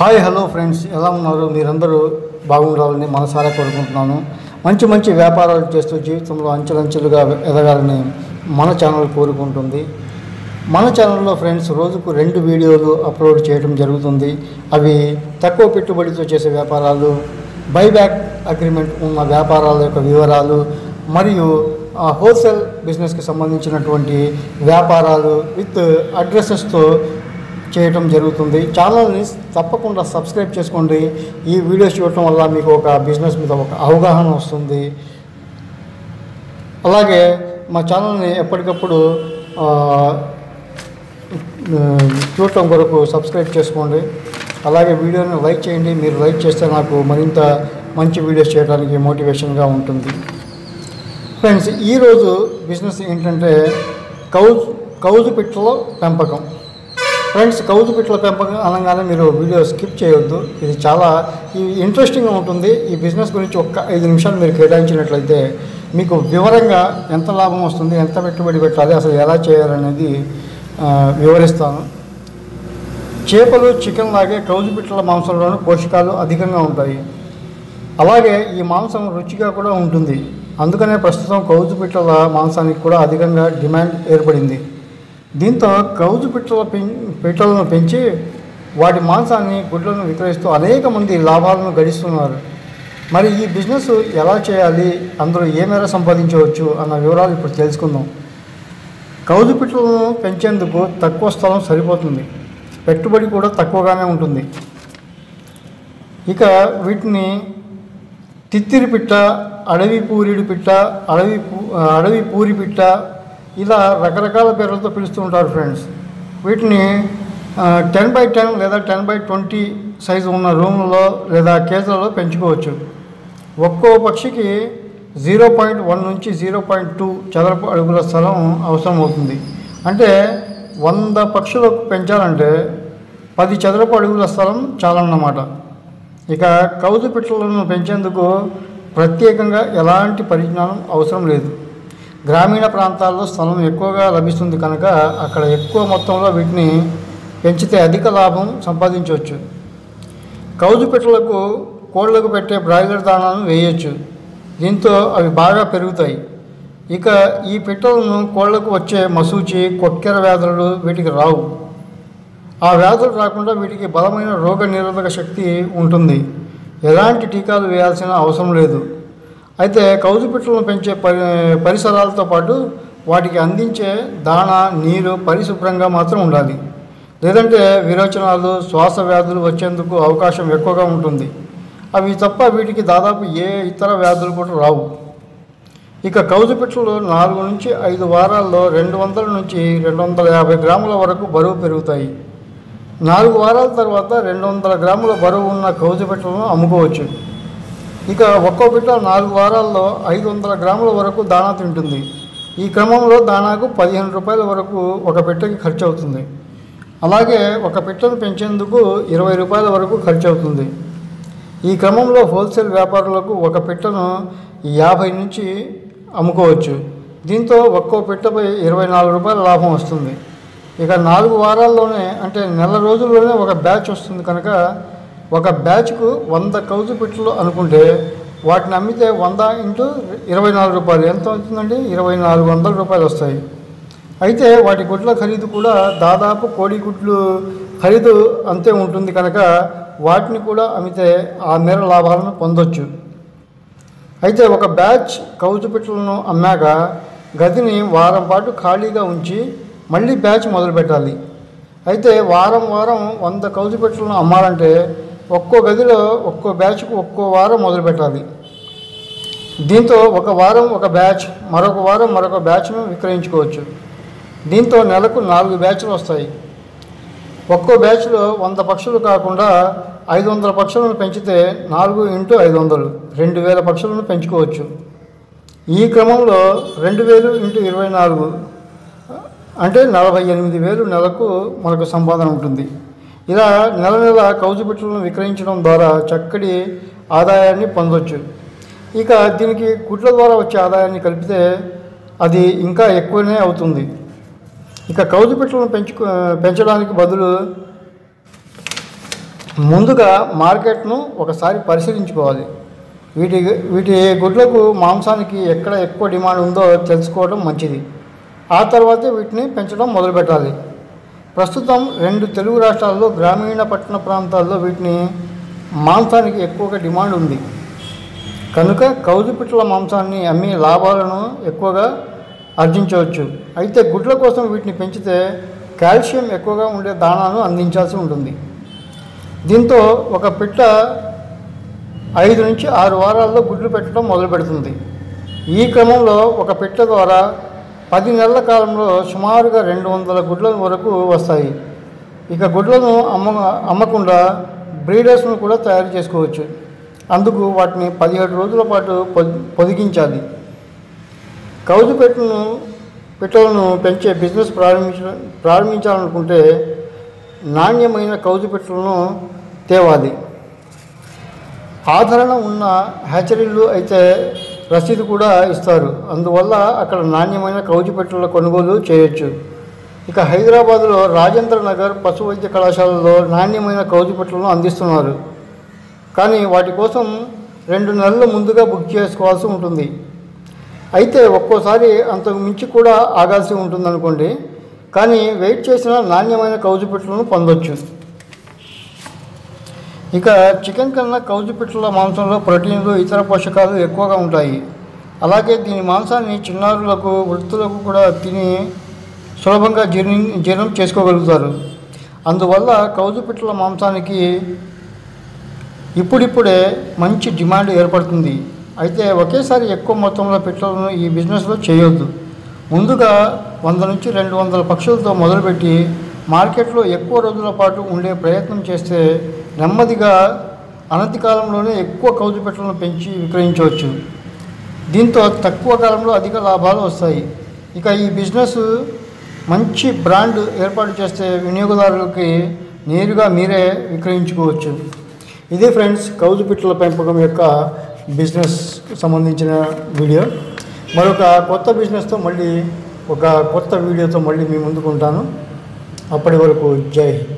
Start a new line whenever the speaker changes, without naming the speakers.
hi hello friends ఎలా ఉన్నారు మీరందరూ బాగుండాలని మనసారా కోరుకుంటున్నాను మంచి మంచి వ్యాపారాలు చేస్తూ జీవితంలో అంచెలంచెలుగా ఎదగాలని మన ఛానల్ కోరుకుంటుంది మన ఛానల్లో ఫ్రెండ్స్ రోజుకు రెండు వీడియోలు అప్లోడ్ చేయడం జరుగుతుంది అవి తక్కువ పెట్టుబడితో చేసే వ్యాపారాలు బైబ్యాక్ అగ్రిమెంట్ ఉన్న వ్యాపారాల యొక్క వివరాలు మరియు ఆ, హోల్సేల్ బిజినెస్కి సంబంధించినటువంటి వ్యాపారాలు విత్ అడ్రసెస్తో చేయటం జరుగుతుంది ఛానల్ని తప్పకుండా సబ్స్క్రైబ్ చేసుకోండి ఈ వీడియోస్ చూడటం వల్ల మీకు ఒక బిజినెస్ మీద ఒక అవగాహన వస్తుంది అలాగే మా ఛానల్ని ఎప్పటికప్పుడు ఆ, చూడటం కొరకు సబ్స్క్రైబ్ చేసుకోండి అలాగే వీడియోని లైక్ చేయండి మీరు లైక్ చేస్తే నాకు మరింత మంచి వీడియోస్ చేయడానికి మోటివేషన్గా ఉంటుంది ఫ్రెండ్స్ ఈరోజు బిజినెస్ ఏంటంటే కౌజు కౌజు పిట్టల పెంపకం ఫ్రెండ్స్ కౌజు పిట్టల పెంపకం అనగానే మీరు వీడియో స్కిప్ చేయొద్దు ఇది చాలా ఈ ఇంట్రెస్టింగ్గా ఉంటుంది ఈ బిజినెస్ గురించి ఒక్క ఐదు నిమిషాలు మీరు కేటాయించినట్లయితే మీకు వివరంగా ఎంత లాభం వస్తుంది ఎంత పెట్టుబడి పెట్టాలి అసలు ఎలా చేయాలనేది ఆ, వివరిస్తాను చేపలు చికెన్ లాగే కౌజు పిట్టల మాంసంలోనూ పోషకాలు అధికంగా ఉంటాయి అలాగే ఈ మాంసం రుచిగా కూడా ఉంటుంది అందుకనే ప్రస్తుతం కౌజు పిట్టల మాంసానికి కూడా అధికంగా డిమాండ్ ఏర్పడింది దీంతో కౌజు పిట్టల పెం పిట్టలను పెంచి వాటి మాంసాన్ని గుడ్లను విక్రయిస్తూ అనేక మంది లాభాలను గడిస్తున్నారు మరి ఈ బిజినెస్ ఎలా చేయాలి అందులో ఏ మేర సంపాదించవచ్చు అన్న వివరాలు ఇప్పుడు తెలుసుకుందాం కౌజు పిట్టలను పెంచేందుకు తక్కువ స్థలం సరిపోతుంది పెట్టుబడి కూడా తక్కువగానే ఉంటుంది ఇక వీటిని తిత్తిరి పిట్ట అడవి పూరిడి పిట్ట అడవి పూ- అడవి పూరి పిట్ట ఇలా రకరకాల పేర్లతో పిలుస్తూ ఉంటారు ఫ్రెండ్స్ వీటిని టెన్ బై టెన్ లేదా టెన్ బై ట్వంటీ సైజు ఉన్న రూములలో లేదా కేజీలలో పెంచుకోవచ్చు ఒక్కో పక్షికి జీరో పాయింట్ వన్ నుంచి జీరో పాయింట్ టూ చదరపు అడుగుల స్థలం అవసరం అవుతుంది అంటే వంద పక్షులకు పెంచాలంటే పది చదరపు అడుగుల స్థలం చాలన్నమాట ఇక కౌజు పిట్టలను పెంచేందుకు ప్రత్యేకంగా ఎలాంటి పరిజ్ఞానం అవసరం లేదు గ్రామీణ ప్రాంతాల్లో స్థలం ఎక్కువగా లభిస్తుంది కనుక అక్కడ ఎక్కువ మొత్తంలో వీటిని పెంచితే అధిక లాభం సంపాదించవచ్చు కౌజు పిట్టలకు కోళ్లకు పెట్టే బ్రాయిలర్ దానాను వేయొచ్చు దీంతో అవి బాగా పెరుగుతాయి ఇక ఈ పిట్టలను కోళ్లకు వచ్చే మసూచి కొక్కెర వ్యాధులు వీటికి రావు ఆ వ్యాధులు రాకుండా వీటికి బలమైన రోగ నిరోధక శక్తి ఉంటుంది ఎలాంటి టీకాలు వేయాల్సిన అవసరం లేదు అయితే కౌజు పిట్టలను పెంచే పరి పరిసరాలతో పాటు వాటికి అందించే దాణా నీరు పరిశుభ్రంగా మాత్రం ఉండాలి లేదంటే విరోచనాలు శ్వాస వ్యాధులు వచ్చేందుకు అవకాశం ఎక్కువగా ఉంటుంది అవి తప్ప వీటికి దాదాపు ఏ ఇతర వ్యాధులు కూడా రావు ఇక కౌజు పిట్టలు నాలుగు నుంచి ఐదు వారాల్లో రెండు వందల నుంచి రెండు వందల యాభై గ్రాముల వరకు బరువు పెరుగుతాయి నాలుగు వారాల తర్వాత రెండు వందల గ్రాముల బరువు ఉన్న కౌజు పిట్టలను అమ్ముకోవచ్చు ఇక ఒక్కో పిట్ట నాలుగు వారాల్లో ఐదు వందల గ్రాముల వరకు దాణా తింటుంది ఈ క్రమంలో దాణాకు పదిహేను రూపాయల వరకు ఒక పిట్టకి ఖర్చు అవుతుంది అలాగే ఒక పిట్టను పెంచేందుకు ఇరవై రూపాయల వరకు ఖర్చు అవుతుంది ఈ క్రమంలో హోల్సేల్ వ్యాపారులకు ఒక పిట్టను యాభై నుంచి అమ్ముకోవచ్చు దీంతో ఒక్కో పిట్టపై ఇరవై నాలుగు రూపాయల లాభం వస్తుంది ఇక నాలుగు వారాల్లోనే అంటే నెల రోజుల్లోనే ఒక బ్యాచ్ వస్తుంది కనుక ఒక బ్యాచ్కు వంద కౌజు పిట్టలు అనుకుంటే వాటిని అమ్మితే వంద ఇంటూ ఇరవై నాలుగు రూపాయలు ఎంత అవుతుందండి ఇరవై నాలుగు వందల రూపాయలు వస్తాయి అయితే వాటి గుడ్ల ఖరీదు కూడా దాదాపు కోడి గుడ్లు ఖరీదు అంతే ఉంటుంది కనుక వాటిని కూడా అమ్మితే ఆ మేర లాభాలను పొందొచ్చు అయితే ఒక బ్యాచ్ కౌజు పిట్టలను అమ్మాక గదిని వారం పాటు ఖాళీగా ఉంచి మళ్ళీ బ్యాచ్ మొదలు పెట్టాలి అయితే వారం వారం వంద కౌజు పిట్టలను అమ్మాలంటే ఒక్కో గదిలో ఒక్కో బ్యాచ్కు ఒక్కో వారం మొదలు పెట్టాలి దీంతో ఒక వారం ఒక బ్యాచ్ మరొక వారం మరొక బ్యాచ్ను విక్రయించుకోవచ్చు దీంతో నెలకు నాలుగు బ్యాచ్లు వస్తాయి ఒక్కో బ్యాచ్లో వంద పక్షులు కాకుండా ఐదు వందల పక్షులను పెంచితే నాలుగు ఇంటూ ఐదు వందలు రెండు వేల పక్షులను పెంచుకోవచ్చు ఈ క్రమంలో రెండు వేలు ఇంటూ ఇరవై నాలుగు అంటే నలభై ఎనిమిది వేలు నెలకు మనకు సంపాదన ఉంటుంది ఇలా నెల నెల కౌజు పిట్టలను విక్రయించడం ద్వారా చక్కటి ఆదాయాన్ని పొందవచ్చు ఇక దీనికి గుడ్ల ద్వారా వచ్చే ఆదాయాన్ని కలిపితే అది ఇంకా ఎక్కువనే అవుతుంది ఇక కౌజు పిట్టలను పెంచుకు పెంచడానికి బదులు ముందుగా మార్కెట్ను ఒకసారి పరిశీలించుకోవాలి వీటి వీటి గుడ్లకు మాంసానికి ఎక్కడ ఎక్కువ డిమాండ్ ఉందో తెలుసుకోవడం మంచిది ఆ తర్వాతే వీటిని పెంచడం మొదలుపెట్టాలి ప్రస్తుతం రెండు తెలుగు రాష్ట్రాల్లో గ్రామీణ పట్టణ ప్రాంతాల్లో వీటిని మాంసానికి ఎక్కువగా డిమాండ్ ఉంది కనుక కౌజుపిట్టల మాంసాన్ని అమ్మి లాభాలను ఎక్కువగా ఆర్జించవచ్చు అయితే గుడ్ల కోసం వీటిని పెంచితే కాల్షియం ఎక్కువగా ఉండే దాణాను అందించాల్సి ఉంటుంది దీంతో ఒక పిట్ట ఐదు నుంచి ఆరు వారాల్లో గుడ్లు పెట్టడం మొదలు పెడుతుంది ఈ క్రమంలో ఒక పిట్ట ద్వారా పది నెలల కాలంలో సుమారుగా రెండు వందల గుడ్ల వరకు వస్తాయి ఇక గుడ్లను అమ్మ అమ్మకుండా బ్రీడర్స్ను కూడా తయారు చేసుకోవచ్చు అందుకు వాటిని పదిహేడు రోజుల పాటు పొది పొదిగించాలి కౌజు పెట్టను పెట్టలను పెంచే బిజినెస్ ప్రారంభించ ప్రారంభించాలనుకుంటే నాణ్యమైన కౌజు పెట్టలను తేవాలి ఆదరణ ఉన్న హ్యాచరీలు అయితే రసీదు కూడా ఇస్తారు అందువల్ల అక్కడ నాణ్యమైన కౌజు పెట్టెల కొనుగోలు చేయొచ్చు ఇక హైదరాబాదులో రాజేంద్ర నగర్ పశు వైద్య కళాశాలలో నాణ్యమైన కౌజు పెట్టెలను అందిస్తున్నారు కానీ వాటి కోసం రెండు నెలల ముందుగా బుక్ చేసుకోవాల్సి ఉంటుంది అయితే ఒక్కోసారి అంతకు మించి కూడా ఆగాల్సి ఉంటుందనుకోండి కానీ వెయిట్ చేసిన నాణ్యమైన కౌజు పెట్టెలను పొందొచ్చు ఇక చికెన్ కన్నా కౌజు పిట్టల మాంసంలో ప్రోటీన్లు ఇతర పోషకాలు ఎక్కువగా ఉంటాయి అలాగే దీని మాంసాన్ని చిన్నారులకు వృత్తులకు కూడా తిని సులభంగా జీర్ణి జీర్ణం చేసుకోగలుగుతారు అందువల్ల కౌజు పిట్టల మాంసానికి ఇప్పుడిప్పుడే మంచి డిమాండ్ ఏర్పడుతుంది అయితే ఒకేసారి ఎక్కువ మొత్తంలో పిట్టలను ఈ బిజినెస్లో చేయొద్దు ముందుగా వంద నుంచి రెండు వందల పక్షులతో మొదలుపెట్టి మార్కెట్లో ఎక్కువ రోజుల పాటు ఉండే ప్రయత్నం చేస్తే నెమ్మదిగా అనతి కాలంలోనే ఎక్కువ కౌజు పెట్టలను పెంచి విక్రయించవచ్చు దీంతో తక్కువ కాలంలో అధిక లాభాలు వస్తాయి ఇక ఈ బిజినెస్ మంచి బ్రాండ్ ఏర్పాటు చేస్తే వినియోగదారులకి నేరుగా మీరే విక్రయించుకోవచ్చు ఇది ఫ్రెండ్స్ కౌజు పిట్టల పెంపకం యొక్క బిజినెస్ సంబంధించిన వీడియో మరొక కొత్త బిజినెస్తో మళ్ళీ ఒక కొత్త వీడియోతో మళ్ళీ మీ ముందుకు ఉంటాను అప్పటి వరకు జై హింద్